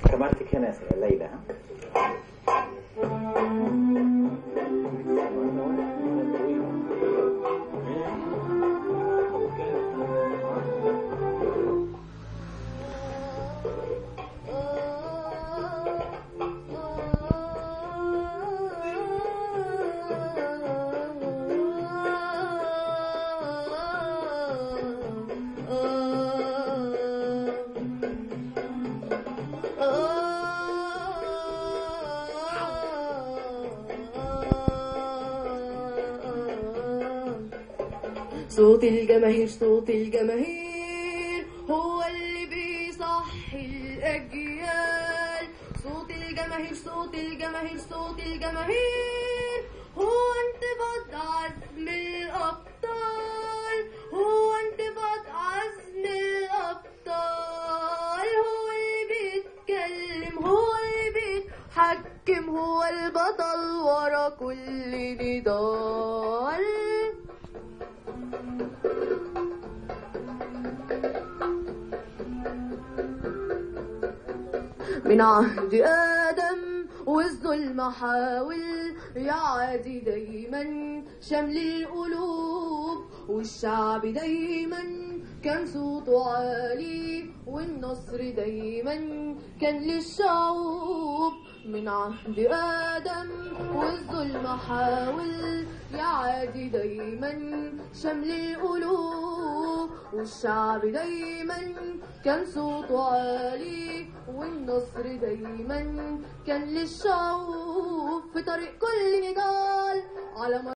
كمان تكنس الليلة ها؟ صوت الجماهير صوت الجماهير هو اللي بيصحي الأجيال صوت الجماهير صوت الجماهير صوت الجماهير هو انتفاض عزم الأبطال هو انتفاض عزم الأبطال هو اللي بيتكلم هو اللي بيتحكم هو البطل ورا كل نضال من عهد آدم والظلم حاول يعادي دايما شمل القلوب والشعب دايما كان صوته عالي والنصر دايما كان للشعوب من عهد آدم والظلم حاول يعادي دايما شمل القلوب والشعب دايما كان صوته عالي والنصر دايما كان للشعوب في طريق كل نضال على مر